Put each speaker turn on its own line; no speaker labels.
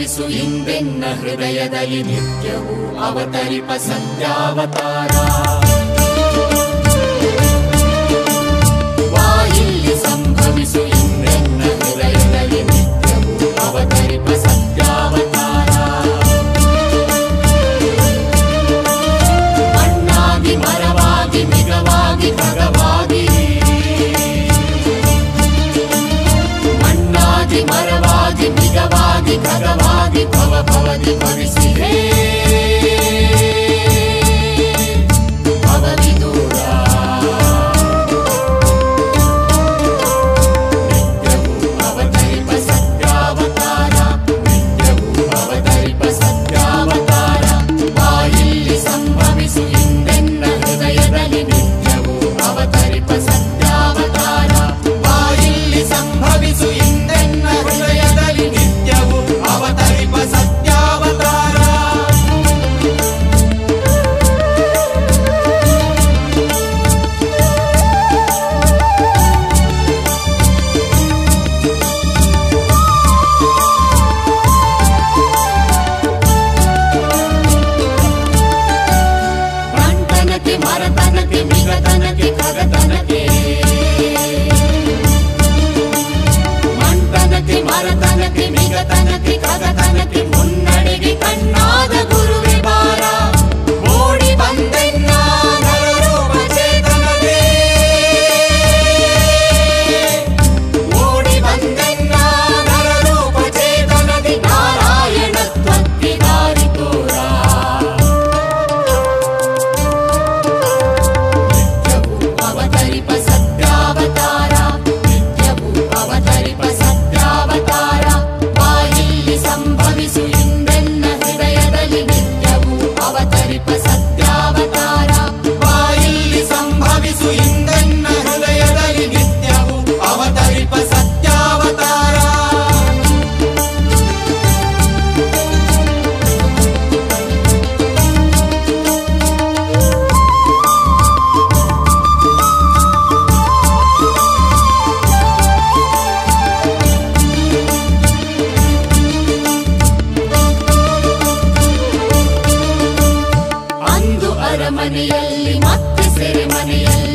ಸಂಭವಿಸು ಇಂದೆನ್ನ ಹೃದಯದಲ್ಲಿ ನಿತ್ಯವೂ ಅವತರಿಪ ಸತ್ಯಾವತಾರ ಬಾಯಿಲ್ಲಿ ಸಂಭವಿಸು ಇಂದೆನ್ನ ಹೃದಯದಲ್ಲಿ ನಿತ್ಯವೂ ಅವತರಿಪ ಸತ್ಯಾವತಾರ ಮಣ್ಣಾಗಿ ಮರವಾಗಿ ಮಿಗವಾಗಿ ಖಗವಾಗಿ ಮಣ್ಣಾಗಿ ಮರವಾಗಿ ಮಿಗವಾಗಿ ಖಗವಾಗಿ ಭವ ಭವದಿ ಭವಿಸಿದೆ ಭವದಿ ದೂರ ನಿತ್ಯವೂ ಅವತರಿಪ ಸತ್ಯಾವತಾರ ನಿತ್ಯವೂ ಅವತರಿಪ ಸತ್ಯಾವತಾರ ಬಾಯಿಲ್ಲಿ ಸಂಭವಿಸು ಇಂದೆನ್ನ ಹೃದಯದಲ್ಲಿ ನಿತ್ಯವೂ ಅವತರಿಪ ಸತ್ಯಾವತಾರ ಬಾಯಿಲ್ಲಿ ಸಂಭವಿಸು ಇಂದೆನ್ನ ಹೃದಯದಲ್ಲಿ ನಿತ್ಯವೂ ಅವತರಿಪ ಸತ್ಯಾವತಾರ ಗಂಟನಕ್ಕೆ ಮರತನಕ್ಕೆ ಮಿಗತನಕ್ಕೆ ಖಗತನಕ್ಕೆ ಮಂಟನಕ್ಕೆ ಮರತನಕ್ಕೆ ಮಿಗತನಕ್ಕೆ ಖಗತನಕ್ಕೆ ಮುನ್ನಡೆಗೆ ಕಣ್ಣಾದ ಗುರುವೆ ಬಾರ ಓಡಿ ಬಂದೆನ್ನ ನರರೂಪ ಚೇತನವೇ ಓಡಿ ಬಂದೆನ್ನ ನರರೂಪ ಚೇತನದಿ ನಾರಾಯಣತ್ವಕ್ಕೆ ದಾರಿ ತೋರ ನಿತ್ಯವೂ ಅವತರಿಪ ಸತ್ಯಾವತಾರ ನಿತ್ಯವೂ ಅವತರಿಪ ಸತ್ಯಾವತಾರ ಬಾಯಿಲ್ಲಿ ಸಂಭವಿಸು ಇಂದೆನ್ನ ಹೃದಯದಲ್ಲಿ ನಿತ್ಯವೂ ಅವತರಿಪ ಸತ್ಯಾವತಾರ ಬಾಯಿಲ್ಲಿ ಸಂಭವಿಸು ಇಂದೆನ್ನ ಹೃದಯದಲ್ಲಿ ನಿತ್ಯವೂ ಅವತರಿಪ ಸತ್ಯಾವತಾರ ಅಂದು ಅರಮನೆಯಲ್ಲಿ ಮತ್ತೆ ಸೆರೆಮನೆಯಲ್ಲಿ